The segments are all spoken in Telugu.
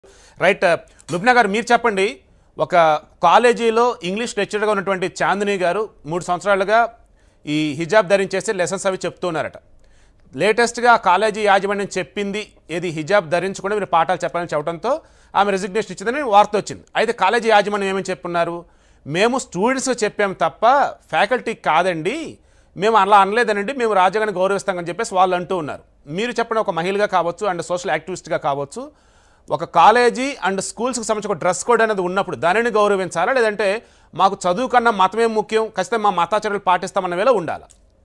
రైట్ లుబ్నా గారు మీరు చెప్పండి ఒక కాలేజీలో ఇంగ్లీష్ లెక్చరర్గా ఉన్నటువంటి చాందిని గారు మూడు సంవత్సరాలుగా ఈ హిజాబ్ ధరించేసి లెసన్స్ అవి చెప్తున్నారట లేటెస్ట్గా కాలేజీ యాజమాన్యం చెప్పింది ఏది హిజాబ్ ధరించకుండా మీరు పాఠాలు చెప్పాలని చెప్పడంతో ఆమె రెసిగ్నేషన్ ఇచ్చిందని వార్త వచ్చింది అయితే కాలేజీ యాజమాన్యం ఏమని చెప్పున్నారు మేము స్టూడెంట్స్ చెప్పాం తప్ప ఫ్యాకల్టీ కాదండి మేము అలా అనలేదనండి మేము రాజ్యాంగాన్ని గౌరవిస్తామని చెప్పేసి వాళ్ళు అంటూ ఉన్నారు మీరు చెప్పండి ఒక మహిళగా కావచ్చు అండ్ సోషల్ యాక్టివిస్ట్గా కావచ్చు ఒక కాలేజీ అండ్ స్కూల్స్కి సంబంధించి ఒక డ్రెస్ కోడ్ అనేది ఉన్నప్పుడు దానిని గౌరవించాలా లేదంటే మాకు చదువు కన్నా మతమే ముఖ్యం ఖచ్చితంగా మా మతాచార్యులు పాటిస్తామన్న వేళ ఉండాలా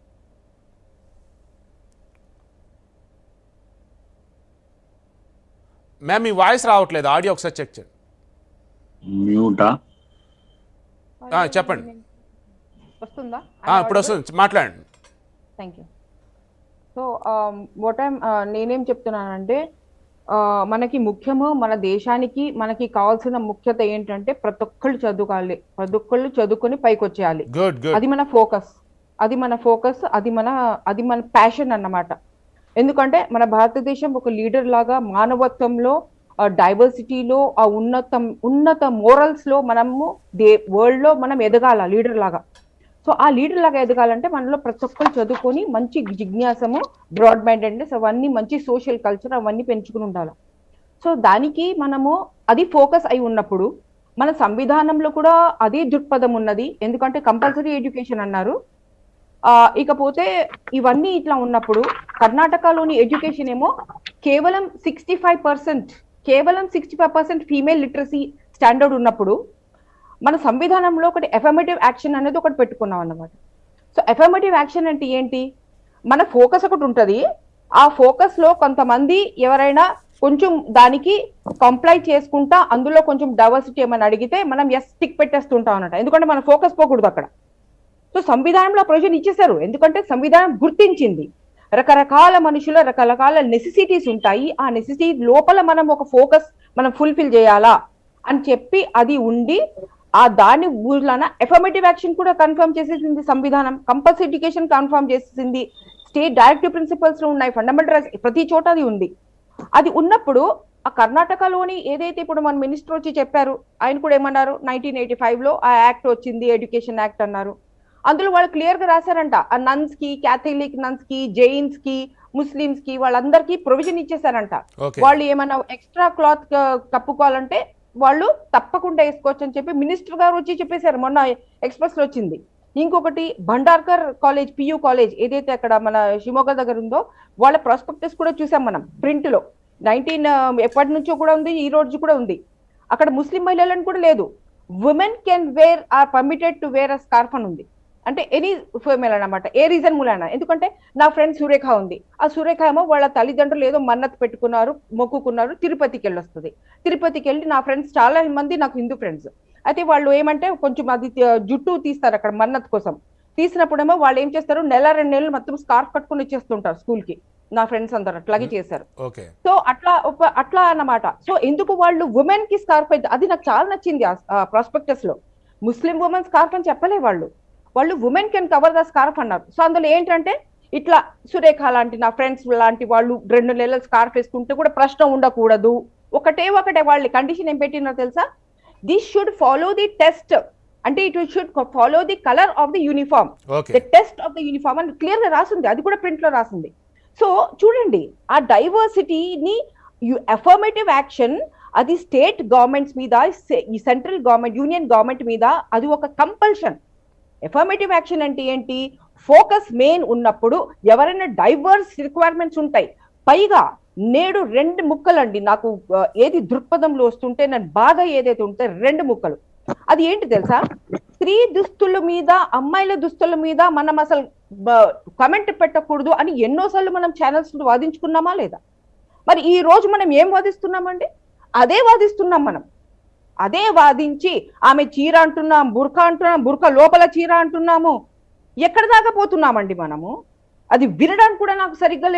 మ్యామ్ మీ వాయిస్ రావట్లేదు ఆడియో ఒకసారి చెక్ చేయండి మ్యూటా ఆ, చెప్పండి వస్తుందా ఆ, ఇప్పుడు వస్తుంది మాట్లాడండి thank you so what I'm నేనేం చెప్తున్నానంటే ఆ, మనకి ముఖ్యము మన దేశానికి మనకి కావాల్సిన ముఖ్యత ఏంటంటే ప్రతి ఒక్కళ్ళు చదువుకోవాలి ప్రతి ఒక్కళ్ళు చదువుకొని పైకి వచ్చేయాలి గుడ్ గుడ్ అది మన ఫోకస్ అది మన ఫోకస్ అది మన అది మన ప్యాషన్ అన్నమాట ఎందుకంటే మన భారతదేశం ఒక లీడర్ లాగా మానవత్వంలో డైవర్సిటీలో ఆ ఉన్నతం ఉన్నత మోరల్స్ లో మనము దే వరల్డ్ లో మనం ఎదగాల లీడర్ లాగా సో ఆ లీడర్ లాగా ఎదగాలంటే మనలో ప్రతి ఒక్కరు చదువుకొని మంచి జిజ్ఞాసము బ్రాడ్ మైండెడ్నెస్ అవన్నీ మంచి సోషల్ కల్చర్ అవన్నీ పెంచుకుని ఉండాలి సో దానికి మనము అది ఫోకస్ అయి ఉన్నప్పుడు మన సంవిధానంలో కూడా అదే దృక్పథం ఉన్నది ఎందుకంటే కంపల్సరీ ఎడ్యుకేషన్ అన్నారు ఆ, ఇకపోతే ఇవన్నీ ఇట్లా ఉన్నప్పుడు కర్ణాటకలోని ఎడ్యుకేషన్ ఏమో కేవలం సిక్స్టీ ఫైవ్ పర్సెంట్ కేవలం sixty five percent female literacy standard ఉన్నప్పుడు మన సంవిధానంలో ఒకటి ఎఫర్మేటివ్ యాక్షన్ అనేది ఒకటి పెట్టుకున్నాం అన్నమాట సో ఎఫర్మేటివ్ యాక్షన్ అంటే ఏంటి మన ఫోకస్ ఒకటి ఉంటుంది ఆ ఫోకస్ లో కొంతమంది ఎవరైనా కొంచెం దానికి కంప్లై చేసుకుంటా అందులో కొంచెం డైవర్సిటీ ఏమైనా అడిగితే మనం ఎస్ టిక్ పెట్టేస్తుంటాం అన్నమాట ఎందుకంటే మన ఫోకస్ పోకూడదు అక్కడ సో సంవిధానంలో ప్రొవిజన్ ఇచ్చేశారు ఎందుకంటే సంవిధానం గుర్తించింది రకరకాల మనుషుల రకరకాల నెసెసిటీస్ ఉంటాయి ఆ నెసెసిటీ లోపల మనం ఒక ఫోకస్ మనం ఫుల్ఫిల్ చేయాలా అని చెప్పి అది ఉండి ఆ దాని ఊర్లన ఎఫర్మేటివ్ యాక్షన్ కూడా కన్ఫర్మ్ చేసేసింది సంవిధానం కంపల్సరీ ఎడ్యుకేషన్ కన్ఫర్మ్ చేసేసింది స్టేట్ డైరెక్టివ్ ప్రిన్సిపల్స్ లో ఉన్నాయి ఫండమెంటల్ రైట్స్ ప్రతి చోట అది ఉంది అది ఉన్నప్పుడు ఆ కర్ణాటకలోని ఏదైతే ఇప్పుడు మన మినిస్టర్ వచ్చి చెప్పారు ఆయన కూడా ఏమన్నారు నైన్టీన్ ఎయిటీ ఫైవ్ లో ఆ యాక్ట్ వచ్చింది ఎడ్యుకేషన్ యాక్ట్ అన్నారు అందులో వాళ్ళు క్లియర్ గా రాశారంట ఆ నన్స్ కి క్యాథలిక్ నన్స్ కి జైన్స్ కి ముస్లిమ్స్ కి వాళ్ళందరికీ ప్రొవిజన్ ఇచ్చేసారంట ఓకే వాళ్ళు ఏమైనా ఎక్స్ట్రా క్లాత్ కప్పుకోవాలంటే వాళ్ళు తప్పకుండా వేసుకోవచ్చు అని చెప్పి మినిస్టర్ గారు వచ్చి చెప్పేశారు మొన్న ఎక్స్ప్రెస్ లో వచ్చింది ఇంకొకటి భండార్కర్ కాలేజ్ పియు కాలేజ్ ఏదైతే అక్కడ మన షిమోగా దగ్గర ఉందో వాళ్ళ ప్రాస్పెక్టస్ కూడా చూసాం మనం ప్రింట్ లో నైన్టీన్ ఎప్పటి నుంచో కూడా ఉంది ఈ రోజు కూడా ఉంది అక్కడ ముస్లిం మహిళలను కూడా లేదు women can wear are permitted to wear a scarf అని ఉంది అంటే ఎనీ ఫీమేల్ అన్నమాట ఏ రీజన్ మూలన ఎందుకంటే నా ఫ్రెండ్ సురేఖ ఉంది ఆ సురేఖ ఏమో వాళ్ళ తల్లిదండ్రులు ఏదో మన్నత్ పెట్టుకున్నారు మొక్కుకున్నారు తిరుపతికి వెళ్ళి వస్తుంది తిరుపతికి వెళ్ళి నా ఫ్రెండ్స్ చాలా మంది నాకు హిందూ ఫ్రెండ్స్ అయితే వాళ్ళు ఏమంటే కొంచెం అది తి- జుట్టు తీస్తారు అక్కడ మన్నత్ కోసం తీసినప్పుడేమో వాళ్ళు ఏం చేస్తారు నెల రెండు నెలలు మొత్తం స్కార్ఫ్ కట్టుకుని వచ్చేస్తుంటారు స్కూల్ కి నా ఫ్రెండ్స్ అందరు అట్లాగే చేశారు ఓకే సో అట్లా ఒక- అట్లా అన్నమాట సో ఎందుకు వాళ్ళు ఉమెన్ కి స్కార్ఫ్ అయితే అది నాకు చాలా నచ్చింది ఆ ప్రాస్పెక్టస్ లో ముస్లిం ఉమెన్ స్కార్ఫ్ అని చెప్పలే వాళ్ళు వాళ్ళు women can cover the scarf అన్నారు సో అందులో ఏంటంటే ఇట్లా సురేఖ లాంటి నా ఫ్రెండ్స్ లాంటి వాళ్ళు రెండు నెలలు స్కార్ఫ్ వేసుకుంటే కూడా ప్రశ్న ఉండకూడదు ఒకటే ఒకటే వాళ్ళ కండిషన్ ఏం పెట్టినారో తెలుసా this should follow the test అంటే it should follow the colour of the uniform okay the test of the uniform అని క్లియర్ గా రాసింది అది కూడా ప్రింట్ లో రాసింది సో చూడండి ఆ డైవర్సిటీని అఫర్మేటివ్ యాక్షన్ అది స్టేట్ గవర్నమెంట్స్ మీద ఈ సెంట్రల్ గవర్నమెంట్ యూనియన్ గవర్నమెంట్ మీద అది ఒక కంపల్షన్ ఎఫర్మేటివ్ యాక్షన్ అంటే ఏంటి ఫోకస్ మెయిన్ ఉన్నప్పుడు ఎవరైనా డైవర్స్ రిక్వైర్మెంట్స్ ఉంటాయి పైగా నేడు రెండు ముక్కలండి నాకు ఆ, ఏది దృక్పథంలో వస్తుంటే నేను బాధ ఏదైతే ఉంటే రెండు ముక్కలు అది ఏంటి తెలుసా స్త్రీ దుస్తుల మీద అమ్మాయిల దుస్తుల మీద మనం అసలు కమెంట్ పెట్టకూడదు అని ఎన్నోసార్లు మనం ఛానల్స్ వాదించుకున్నామా లేదా మరి ఈ రోజు మనం ఏం వాదిస్తున్నామండి అదే వాదిస్తున్నాం మనం అదే వాదించి ఆమె చీర అంటున్నాం బుర్కా అంటున్నాం బుర్కా లోపల చీర అంటున్నాము ఎక్కడ దాకా పోతున్నామండి మనము అది వినడానికి కూడా నాకు సరిగ్గా లేదు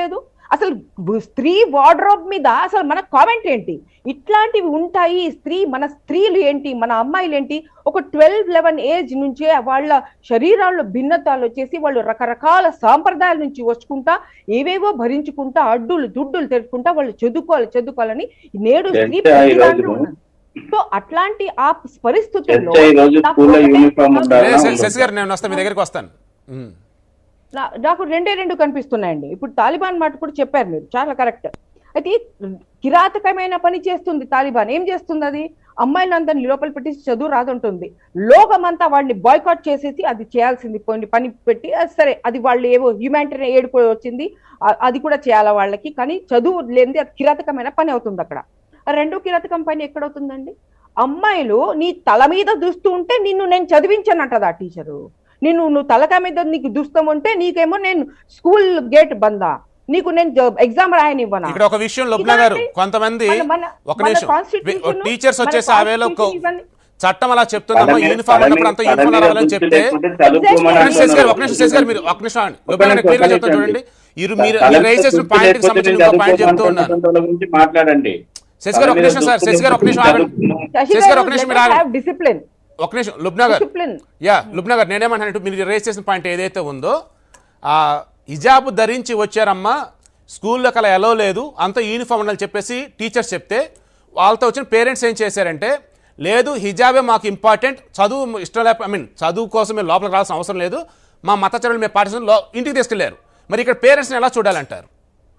అసలు బు- స్త్రీ వార్డ్రోబ్ మీద అసలు మన కామెంట్ ఏంటి ఇట్లాంటివి ఉంటాయి స్త్రీ మన స్త్రీలు ఏంటి మన అమ్మాయిలు ఏంటి ఒక ట్వెల్వ్ లెవెన్ ఏజ్ నుంచే వాళ్ళ శరీరాల్లో భిన్నతాలు వచ్చేసి వాళ్ళు రకరకాల సాంప్రదాయాల నుంచి వచ్చుకుంటా ఏవేవో భరించుకుంటా అడ్డులు దుడ్డులు తెరుచుకుంటా వాళ్ళు చదువుకోవాలి చదువుకోవాలని నేడు స్త్రీ చర్చ ఈ ప్రతి దాంట్లో రోజు ఉన్నది. సో అట్లాంటి ఆ పరిస్థితుల్లో చర్చ ఈ రోజు నాకు స్కూల్లో ఒకటే యూనిఫామ్ నాకు ఉండాలా లే, శ- ఉండొద్దా? శశి గారు నేను వస్తాను మీ దగ్గరికి వస్తాను ఉమ్. నా- నాకు రెండే రెండు కనిపిస్తున్నాయండి ఇప్పుడు తాలిబాన్ మాట కూడా చెప్పారు మీరు చాలా కరెక్ట్ అయితే కిరాతకమైన పని చేస్తుంది తాలిబాన్ ఏం చేస్తుంది అది అమ్మాయిలందరినీ లోపల పెట్టి చదువు రాదంటుంది లోకమంతా వాళ్ళని బాయ్కాట్ చేసేసి అది చేయాల్సింది కొన్ని పని పెట్టి అది సరే అది వాళ్ళు ఏవో హ్యూమానిటరీ ఎయిడ్ కూడా వచ్చింది ఆ- అది కూడా చేయాలా వాళ్ళకి కానీ చదువు లేనిది అది కిరాతకమైన పని అవుతుంది అక్కడ ఆ రెండో కిరాతకం పని ఎక్కడవుతుందండి అమ్మాయిలు నీ తల మీద దుస్తూ ఉంటే నిన్ను నేను చదివించానంటది ఆ టీచరు నిన్ను నువ్వు తలకా మీద నీకు దుస్తం ఉంటే నీకేమో నేను స్కూల్ గేట్ బందా నీకు నేను ఎగ్జామ్ రాయనివ్వనా ఇక్కడ ఒక విషయం లుబ్నా గారు ఇలాంటి- కొంతమంది మన- మన- ఒక మన నిమిషం constitution- టీచర్స్ మన వచ్చేసి ఆ వేలో constitution ఇవన్నీ- చట్టం అలా చెప్తుందమ్మా తల మీద- యూనిఫామ్ తల ఉన్నప్పుడు అంతా మీద- యూనిఫామ్ తల మీద రావాలని దుస్తు చెప్తే లేకుంటే చదువుకోమని ఒక నిమిషం శశి గారు ఒక అంటున్నారు. నిమిషం శశి గారు మీరు ఒక నిమిషం ఆగండి. ఒక లుబ్నా గారు నిమిషం, క్లియర్ గా ఒక చెప్తాను నిమిషం చూడండి మీరు మీరు తల మీరు రైజ్ మీద చేసిన దుస్తు పాయింట్ లేకపోతే సంబంధించిన నేను ఇంకో పాయింట్ చెప్తూ ఉన్నారు చదువుకోమని గురించి మాట్లాడండి శశి గారు ఒక నిమిషం సార్ శశి గారు ఒక నిమిషం ఆగండి శశి శశి గారు గారు, ఒక నిమిషం let మీరు us ఆగండి have discipline. ఒక నిమిషం లుబ్నా గారు Discipline. యా లుబ్నా గారు నేనేమంటానంటే మీరు రేస్ చేసిన పాయింట్ ఏదైతే ఉందో ఆ హిజాబ్ ధరించి వచ్చారమ్మా స్కూల్లోకి అలా ఎలో లేదు అంత యూనిఫామ్ ఉండాలని చెప్పేసి టీచర్స్ చెప్తే వాళ్ళతో వచ్చిన పేరెంట్స్ ఏం చేశారంటే లేదు హిజాబే మాకు ఇంపార్టెంట్ చదువు ఇష్టం లేక ఐ మీన్ చదువు కోసం మేము లోపలికి రావాల్సిన అవసరం లేదు మా మతచరులు మేము పాటిస్తాం లో ఇంటికి తీసుకెళ్లారు మరి ఇక్కడ పేరెంట్స్ని ఎలా చూడాలంటారు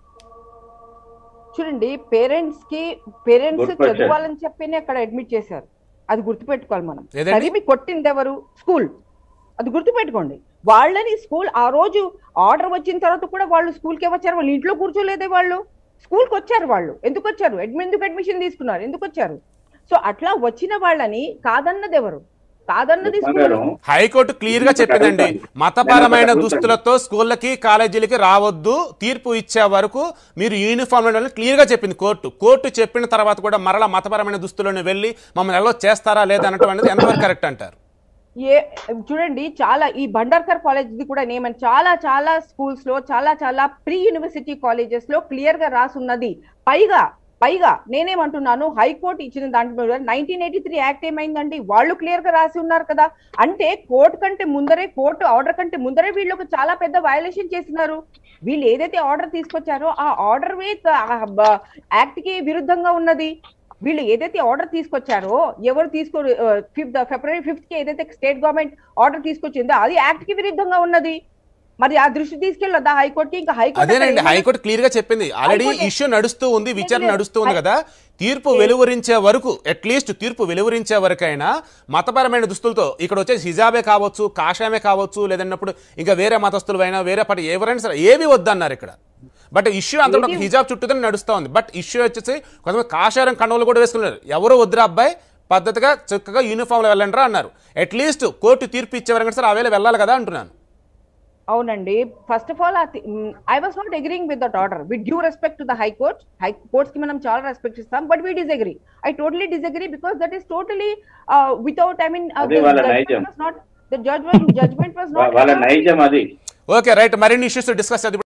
చూడండి పేరెంట్స్ కి పేరెంట్స్ Good question. చదవాలని చెప్పినే అక్కడ అడ్మిట్ చేశారు అది గుర్తుపెట్టుకోవాలి మనం ఏదండి? చదివి కొట్టింది ఎవరు స్కూల్ అది గుర్తుపెట్టుకోండి వాళ్ళని స్కూల్ ఆ రోజు ఆర్డర్ వచ్చిన తర్వాత కూడా వాళ్ళు స్కూల్కి వచ్చారు వాళ్ళు ఇంట్లో కూర్చోలేదే వాళ్ళు స్కూల్కి వచ్చారు వాళ్ళు ఎందుకు వచ్చారు అడ్మి ఎందుకు అడ్మిషన్ తీసుకున్నారు ఎందుకు వచ్చారు సో అట్లా వచ్చిన వాళ్ళని కాదన్నది ఎవరు కాదన్నది స్కూల్ గారు హైకోర్టు క్లియర్ గా చెప్పిందండి మతపరమైన దుస్తులతో స్కూళ్ళకి కాలేజీలకి రావద్దు తీర్పు ఇచ్చే వరకు మీరు యూనిఫామ్ ఉండాలని క్లియర్ గా చెప్పింది కోర్టు కోర్టు చెప్పిన తర్వాత కూడా మరలా మతపరమైన దుస్తులను వెళ్ళి మమ్మల్ని ఎలా చేస్తారా లేదా అనటం అనేది ఎంతవరకు కరెక్ట్ అంటారు ఏ చూడండి చాలా ఈ భండార్కర్ కాలేజ్ ది కూడా నేమని చాలా చాలా స్కూల్స్ లో చాలా చాలా ప్రీ యూనివర్సిటీ కాలేజెస్ లో క్లియర్ గా రాసున్నది పైగా పైగా నేనేమంటున్నాను హైకోర్టు ఇచ్చిన దాంట్లో నైన్టీన్ ఎయిటీ త్రీ యాక్ట్ ఏమైందండి వాళ్ళు క్లియర్ గా రాసి ఉన్నారు కదా అంటే కోర్టు కంటే ముందరే కోర్టు ఆర్డర్ కంటే ముందరే వీళ్ళకు చాలా పెద్ద వయలేషన్ చేసినారు వీళ్ళు ఏదైతే ఆర్డర్ తీసుకొచ్చారో ఆ ఆర్డర్ యాక్ట్ కి విరుద్ధంగా ఉన్నది వీళ్ళు ఏదైతే ఆర్డర్ తీసుకొచ్చారో ఎవరు తీసుకో ఫిఫ్త్ ఫిబ్రవరి ఫిఫ్త్ కి ఏదైతే స్టేట్ గవర్నమెంట్ ఆర్డర్ తీసుకొచ్చిందో అది యాక్ట్ కి విరుద్ధంగా ఉన్నది మరి ఆ దృష్టి తీసుకెళ్ళొద్దా హైకోర్టుకి ఇంకా హైకోర్టు అదేనండి అక్కడ ఏమీ- హైకోర్టు క్లియర్ గా చెప్పింది ఆల్రెడీ హైకోర్టు- ఇష్యూ నడుస్తూ ఉంది విచారణ లేదు. నడుస్తూ ఉంది కదా తీర్పు వెలువరించే వరకు అట్లీస్ట్ తీర్పు వెలువరించే వరకైనా మతపరమైన దుస్తులతో ఇక్కడ వచ్చేసి హిజాబే కావచ్చు కాషాయమే కావచ్చు లేదన్నప్పుడు ఇంకా వేరే మతస్థులు అయినా వేరే పార్టీ ఎవరైనా సరే ఏవి వద్దన్నారు ఇక్కడ బట్ ఇష్యూ అంతా కూడా ఒక హిజాబ్ చుట్టూనే నడుస్తూ ఉంది బట్ ఇష్యూ వచ్చేసి కొంతమంది కాషాయం కండవలు కూడా వేసుకున్నారు ఎవరు వద్దురా అబ్బాయి పద్ధతిగా చక్కగా యూనిఫామ్లో వెళ్ళండి అన్నారు అట్లీస్ట్ కోర్టు తీర్పు ఇచ్చే వరకు సరే ఆ వేళ వెళ్ళాలి కదా అంటున్నాను అవునండి first of all I was not agreeing with that order with due respect to the high court high courts కి మనం చాలా రెస్పెక్ట్ ఇస్తాం but we disagree I totally disagree because that is totally without I mean అదే వాళ్ళ నైజం. Not the judgment judgment was not వాళ్ళ నైజం అది ఓకే రైట్ మరిన్ని ఇష్యూస్ డిస్కస్